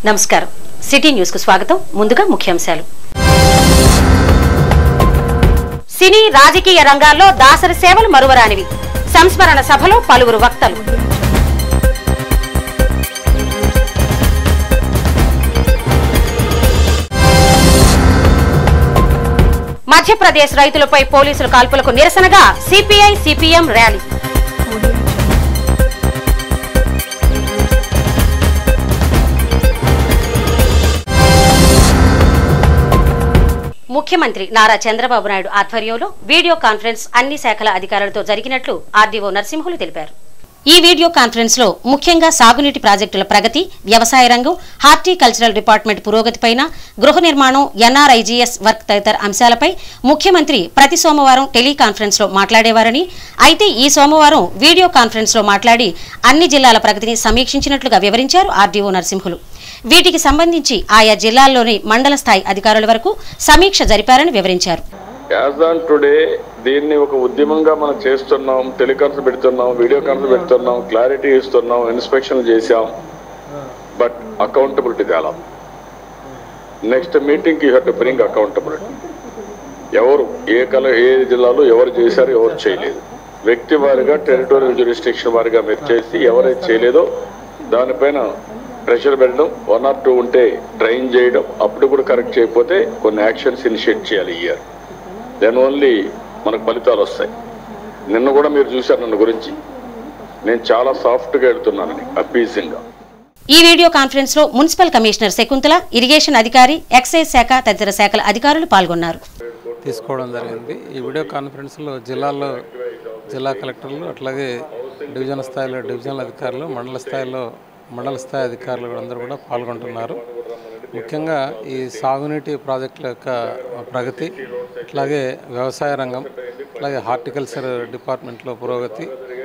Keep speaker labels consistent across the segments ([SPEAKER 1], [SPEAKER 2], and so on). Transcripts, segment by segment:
[SPEAKER 1] నమస్కారం city news కు స్వాగతం ముందుగా ముఖ్యాంశాలు సినీ రాజకీయ రంగాల్లో దాసరి సేవలు మరువరానివి సంస్మరణ సభలో పలువురు వక్తలు మధ్యప్రదేశ్ రైతులపై పోలీసుల కాల్పులకు నిరసనగా సిపిఐ సిపిఎం ర్యాలీ ముఖ్యమంత్రి నారా చంద్రబాబు నాయుడు ఆధ్వర్యంలో వీడియో కాన్ఫరెన్స్ అన్ని శాఖల అధికారులతో జరిగినట్లు ఆర్డీఓ నరసింహులు తెలిపారు ఈ వీడియో కాన్ఫరెన్స్ లో ముఖ్యంగా సాగునీటి ప్రాజెక్టుల ప్రగతి వ్యవసాయ రంగం హార్టికల్చరల్ డిపార్ట్మెంట్ పురోగతిపైన గృహ నిర్మాణం ఎన్ఆర్ఐజీఎస్ వర్క్ తదితర అంశాలపై ముఖ్యమంత్రి ప్రతి సోమవారం టెలికాన్ఫరెన్స్ లో మాట్లాడేవారని అయితే ఈ సోమవారం వీడియో కాన్ఫరెన్స్ లో మాట్లాడి అన్ని జిల్లాల ప్రగతిని సమీక్షించినట్లుగా వివరించారు ఆర్డీఓ నరసింహులు వీటికి సంబంధించి ఆయా జిల్లాల్లోని మండల స్థాయి అధికారుల వరకు సమీక్ష జరిపారని వివరించారు
[SPEAKER 2] యాజ్ ఆన్ టుడే దీన్ని ఒక ఉద్యమంగా మనం చేస్తున్నాం టెలికాన్స్ పెడుతున్నాం వీడియో కాన్స్ పెడుతున్నాం క్లారిటీ ఇస్తున్నాం ఇన్స్పెక్షన్ చేశాం బట్ అకౌంటబిలిటీ తేలా next meeting you have to bring accountability ఎవరు ఏ కల ఏ జిల్లాలో ఎవరు చేశారు ఎవరు చేయలేదు వ్యక్తి వారిగా టెరిటోరియల్ జ్యూరిస్టిక్షన్ వారిగా మీరు చేసి ఎవరైతే చేయలేదో దానిపైన ప్రెషర్ పెట్టడం వన్ ఆర్ టూ ఉంటే ట్రైన్ చేయడం అప్పుడు కూడా కరెక్ట్ చేయకపోతే కొన్ని యాక్షన్స్ ఇనిషియేట్ చేయాలి ఈ ఇయర్ దెన్ ఓన్లీ మనకు ఫలితాలు వస్తాయి నిన్న కూడా మీరు చూశారు నన్ను గురించి నేను చాలా సాఫ్ట్గా వెళ్తున్నానని అప్పీజింగ్గా
[SPEAKER 1] ఈ వీడియో కాన్ఫరెన్స్ లో మున్సిపల్ కమిషనర్ శకుంతల ఇరిగేషన్ అధికారి ఎక్సైజ్ శాఖ తదితర శాఖల అధికారులు పాల్గొన్నారు
[SPEAKER 3] తీసుకోవడం జరిగింది ఈ వీడియో కాన్ఫరెన్స్లో జిల్లాల్లో జిల్లా కలెక్టర్లు అట్లాగే డివిజన్ స్థాయిలో డివిజనల్ అధికారులు మండల స్థాయిలో మండల స్థాయి అధికారులు కూడా అందరూ కూడా పాల్గొంటున్నారు ముఖ్యంగా ఈ సాగునీటి ప్రాజెక్టుల యొక్క ప్రగతి అట్లాగే వ్యవసాయ రంగం అట్లాగే హార్టికల్చర్ డిపార్ట్మెంట్లో పురోగతి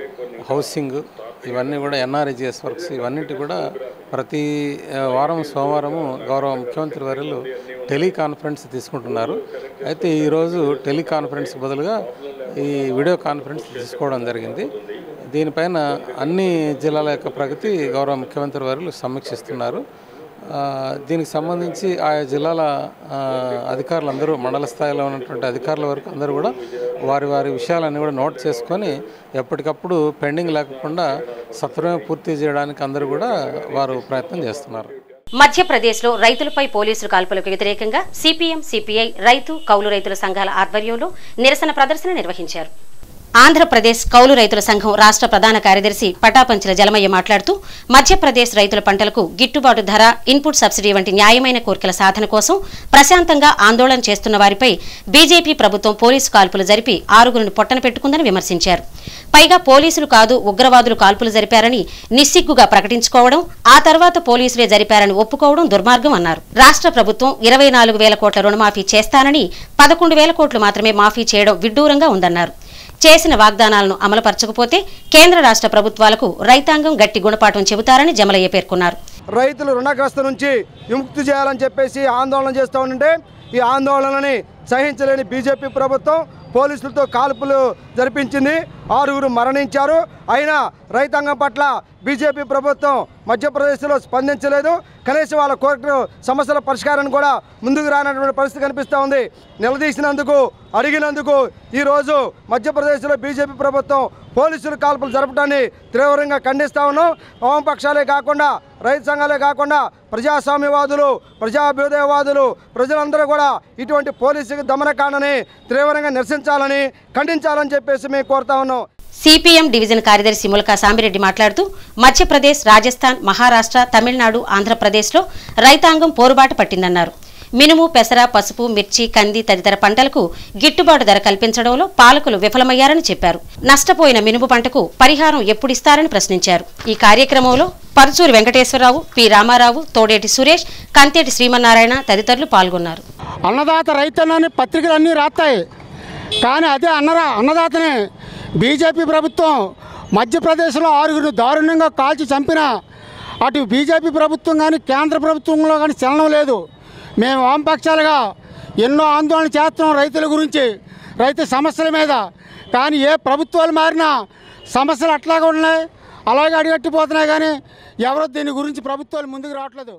[SPEAKER 3] హౌసింగ్ ఇవన్నీ కూడా ఎన్ఆర్ఈజిఎస్ వర్క్స్ ఇవన్నిటి కూడా ప్రతి ఆ, వారం సోమవారము గౌరవ ముఖ్యమంత్రి వర్యులు టెలికాన్ఫరెన్స్ తీసుకుంటున్నారు అయితే ఈరోజు టెలికాన్ఫరెన్స్ బదులుగా ఈ వీడియో కాన్ఫరెన్స్ తీసుకోవడం జరిగింది దీనిపైన అన్ని జిల్లాల యొక్క ప్రగతి గౌరవ ముఖ్యమంత్రి వర్యులు సమీక్షిస్తున్నారు ఆ, దీనికి సంబంధించి ఆయా జిల్లాల ఆ, అధికారులందరూ మండల స్థాయిలో ఉన్నటువంటి అధికారుల వరకు అందరూ కూడా వారి వారి విషయాలన్నీ కూడా నోట్ చేసుకొని ఎప్పటికప్పుడు పెండింగ్ లేకుండా సత్వరమే పూర్తి చేయడానికి అందరూ కూడా వారు ప్రయత్నం చేస్తున్నారు
[SPEAKER 1] మధ్యప్రదేశ్ లో రైతులపై పోలీసులు కాల్పులకు వ్యతిరేకంగా సిపిఎం సిపిఐ రైతు కౌలు రైతుల సంఘాల ఆధ్వర్యంలో నిరసన ప్రదర్శన నిర్వహించారు ఆంధ్రప్రదేశ్ కౌలు రైతుల సంఘం రాష్ట్ర ప్రధాన కార్యదర్శి పటాపంచుల జలమయ్య మాట్లాడుతూ మధ్యప్రదేశ్ రైతుల పంటలకు గిట్టుబాటు ధర ఇన్పుట్ సబ్సిడీ వంటి న్యాయమైన కోరికల సాధన కోసం ప్రశాంతంగా ఆందోళన చేస్తున్న వారిపై బీజేపీ ప్రభుత్వం పోలీసు కాల్పులు జరిపి ఆరుగురిని పొట్టన పెట్టుకుందని విమర్శించారు పైగా పోలీసులు కాదు ఉగ్రవాదులు కాల్పులు జరిపారని నిస్సిగ్గుగా ప్రకటించుకోవడం ఆ తర్వాత పోలీసులే జరిపారని ఒప్పుకోవడం దుర్మార్గం అన్నారు రాష్ట్ర ప్రభుత్వం ఇరవై నాలుగు వేల కోట్ల రుణమాఫీ చేస్తానని పదకొండు వేల కోట్లు మాత్రమే మాఫీ చేయడం విడ్డూరంగా ఉందన్నారు చేసిన వాగ్దానాలను అమలుపరచకపోతే కేంద్ర రాష్ట్ర ప్రభుత్వాలకు రైతాంగం గట్టి గుణపాఠం చెబుతారని జమలయ్య పేర్కొన్నారు
[SPEAKER 4] రైతులు రుణగ్రస్త నుంచి విముక్తి చేయాలని చెప్పేసి ఆందోళన చేస్తూ ఉంటే ఈ ఆందోళనని సహించలేని బీజేపీ ప్రభుత్వం పోలీసులతో కాల్పులు జరిపించింది ఆరుగురు మరణించారు అయినా రైతాంగం పట్ల బీజేపీ ప్రభుత్వం మధ్యప్రదేశ్లో స్పందించలేదు కనీసం వాళ్ళ కోరిక సమస్యల పరిష్కారాన్ని కూడా ముందుకు రానటువంటి పరిస్థితి కనిపిస్తూ ఉంది నిలదీసినందుకు అడిగినందుకు ఈరోజు మధ్యప్రదేశ్లో బీజేపీ ప్రభుత్వం పోలీసులు కాల్పులు జరపడాన్ని తీవ్రంగా ఖండిస్తా ఉన్నాం వామపక్షాలే కాకుండా రైతు సంఘాలే కాకుండా ప్రజాస్వామ్యవాదులు ప్రజాభ్యుదయవాదులు ప్రజలందరూ కూడా ఇటువంటి పోలీసు దమనకాండని తీవ్రంగా నిరసించాలని ఖండించాలని చెప్పేసి మేము కోరుతా ఉన్నాం
[SPEAKER 1] సిపిఎం డివిజన్ కార్యదర్శి ములకా సామిరెడ్డి మాట్లాడుతూ మధ్యప్రదేశ్ రాజస్థాన్ మహారాష్ట్ర తమిళనాడు ఆంధ్రప్రదేశ్లో రైతాంగం పోరుబాటు పట్టిందన్నారు మినుము పెసర పసుపు మిర్చి కంది తదితర పంటలకు గిట్టుబాటు ధర కల్పించడంలో పాలకులు విఫలమయ్యారని చెప్పారు నష్టపోయిన మినుము పంటకు పరిహారం ఎప్పుడిస్తారని ప్రశ్నించారు ఈ కార్యక్రమంలో పరుచూరి వెంకటేశ్వరరావు పి రామారావు తోడేటి సురేష్ కంతేటి శ్రీమన్నారాయణ తదితరులు పాల్గొన్నారు
[SPEAKER 5] అన్నదాత రైతన్నని పత్రికలు అన్నీ రాస్తాయి కానీ అదే అన్నరా అన్నదాతని బీజేపీ ప్రభుత్వం మధ్యప్రదేశ్లో ఆరుగురిని దారుణంగా కాల్చి చంపిన అటు బీజేపీ ప్రభుత్వం కానీ కేంద్ర ప్రభుత్వంలో కానీ చలనం లేదు మేము వామపక్షాలుగా ఎన్నో ఆందోళన చేస్తున్నాం రైతుల గురించి రైతు సమస్యల మీద కానీ ఏ ప్రభుత్వాలు మారినా సమస్యలు అట్లాగే ఉన్నాయి అలాగే అడిగట్టిపోతున్నాయి కానీ ఎవరో దీని గురించి ప్రభుత్వాలు ముందుకు రావట్లేదు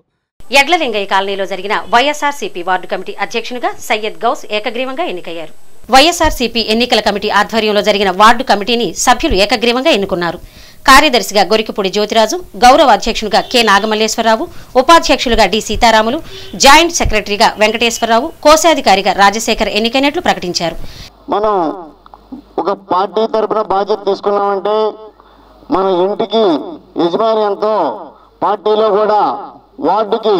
[SPEAKER 1] ఎడ్లలింగయ్య కాలనీలో జరిగిన వైఎస్ఆర్సీపీ వార్డు కమిటీ అధ్యక్షునిగా సయ్యద్ గౌస్ ఏకగ్రీవంగా ఎన్నికయ్యారు వైఎస్ఆర్సీపీ ఎన్నికల కమిటీ ఆధ్వర్యంలో జరిగిన వార్డు కమిటీని సభ్యులు ఏకగ్రీవంగా ఎన్నుకున్నారు కార్యదర్శిగా గొరికిపూడి జ్యోతిరాజు గౌరవ అధ్యక్షునిగా కె నాగమల్లేశ్వరరావు ఉపాధ్యక్షులుగా డి సీతారాములు జాయింట్ సెక్రటరీగా వెంకటేశ్వరరావు కోశాధికారిగా రాజశేఖర్ ఎన్నికైనట్లు ప్రకటించారు
[SPEAKER 6] మనం ఒక పార్టీ తరపున బాధ్యత తీసుకున్నామంటే మన ఇంటికి యజమాని ఎంతో పార్టీలో కూడా వార్డుకి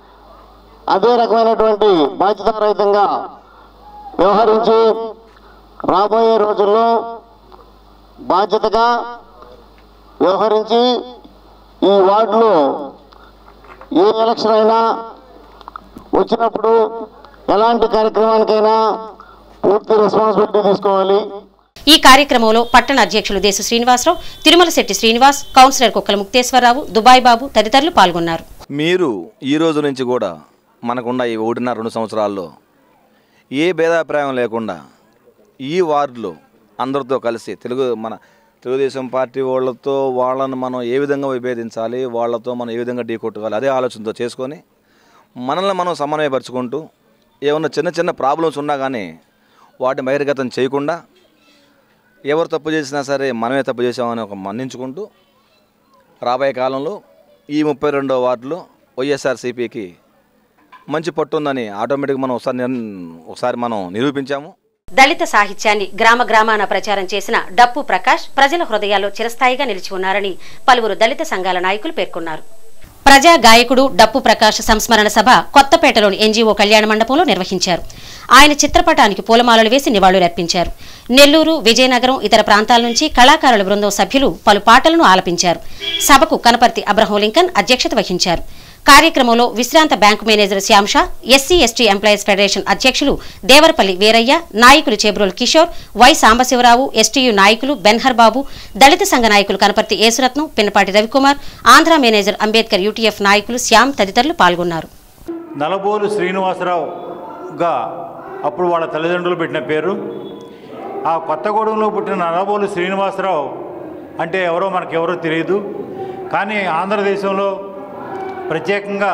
[SPEAKER 6] అదే రకమైనటువంటి బాధ్యతారహితంగా వ్యవహరించి రాబోయే రోజుల్లో బాధ్యతగా వ్యవహరించి ఈ వార్డులో ఏ ఎలక్షన్ అయినా వచ్చినప్పుడు ఎలాంటి కార్యక్రమానికైనా పూర్తి రెస్పాన్సిబిలిటీ తీసుకోవాలి
[SPEAKER 1] ఈ కార్యక్రమంలో పట్టణ అధ్యక్షులు దేశు శ్రీనివాసరావు తిరుమల శెట్టి శ్రీనివాస్ కౌన్సిలర్ కుక్కల ముక్తేశ్వరరావు దుబాయ్ బాబు తదితరులు పాల్గొన్నారు
[SPEAKER 7] మీరు ఈ రోజు నుంచి కూడా మనకున్న ఈ ఒకటిన్నర రెండు సంవత్సరాల్లో ఏ భేదాభిప్రాయం లేకుండా ఈ వార్డులో అందరితో కలిసి తెలుగు మన తెలుగుదేశం పార్టీ వాళ్ళతో వాళ్ళను మనం ఏ విధంగా విభేదించాలి వాళ్ళతో మనం ఏ విధంగా ఢీ కొట్టుకోవాలి అదే ఆలోచనతో చేసుకొని మనల్ని మనం సమన్వయపరుచుకుంటూ ఏమన్నా చిన్న చిన్న ప్రాబ్లమ్స్ ఉన్నా కానీ వాటిని బహిర్గతం చేయకుండా ఎవరు తప్పు చేసినా సరే మనమే తప్పు చేసామని ఒక మన్నించుకుంటూ రాబోయే కాలంలో ఈ ముప్పై రెండో వార్డులో వైఎస్ఆర్సీపీకి మంచి పట్టు ఉందని ఆటోమేటిక్గా మనం ఒకసారి నిర్- ఒకసారి మనం నిరూపించాము
[SPEAKER 1] దళిత సాహిత్యాన్ని గ్రామ గ్రామాన ప్రచారం చేసిన డప్పు ప్రకాష్ ప్రజల హృదయాల్లో చిరస్థాయిగా నిలిచి ఉన్నారని పలువురు దళిత సంఘాల నాయకులు పేర్కొన్నారు ప్రజా గాయకుడు డప్పు ప్రకాష్ సంస్మరణ సభ కొత్తపేటలోని ఎన్జీఓ కళ్యాణ మండపంలో నిర్వహించారు ఆయన చిత్రపటానికి పూలమాలలు వేసి నివాళులర్పించారు నెల్లూరు విజయనగరం ఇతర ప్రాంతాల నుంచి కళాకారుల బృందం సభ్యులు పలు పాటలను ఆలపించారు సభకు కనపర్తి అబ్రహం లింకన్ అధ్యక్షత వహించారు కార్యక్రమంలో విశ్రాంత bank manager Shyamsha SC ST employees federation అధ్యక్షులు దేవరపల్లి వీరయ్య నాయకులు చేబ్రోల్ కిషోర్ వై సాంబశివరావు ఎస్టీయు నాయకులు బెన్హర్ బాబు దళిత సంఘ నాయకులు కనపర్తి యేసురత్నం పిన్నపాటి రవికుమార్ ఆంధ్ర మేనేజర్ అంబేద్కర్ యూటీఎఫ్ నాయకులు శ్యామ్ తదితరులు పాల్గొన్నారు
[SPEAKER 8] నలబోలు శ్రీనివాసరావుగా అప్పుడు వాళ్ళ తల్లిదండ్రులు పెట్టిన పేరు ఆ కొత్తగూడెంలో పుట్టిన నలబోలు శ్రీనివాసరావు అంటే ఎవరో మనకెవరో తెలియదు కానీ ఆంధ్రదేశంలో ప్రత్యేకంగా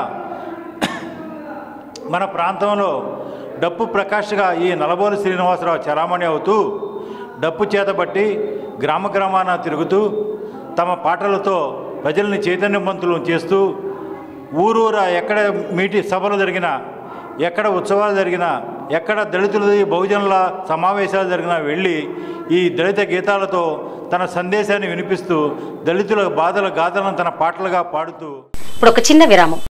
[SPEAKER 8] మన ప్రాంతంలో డప్పు ప్రకాష్గా ఈ నలబోలు శ్రీనివాసరావు చరామణి అవుతూ డప్పు చేతబట్టి గ్రామ గ్రామాన తిరుగుతూ తమ పాటలతో ప్రజల్ని చైతన్యవంతులు చేస్తూ ఊరూరా ఎక్కడ మీటి సభలు జరిగినా ఎక్కడ ఉత్సవాలు జరిగినా ఎక్కడ దళితులది బహుజనుల సమావేశాలు జరిగినా వెళ్ళి ఈ దళిత గీతాలతో తన సందేశాన్ని వినిపిస్తూ దళితుల బాధల గాథలను తన పాటలుగా పాడుతూ
[SPEAKER 1] ఇప్పుడు ఒక చిన్న విరామం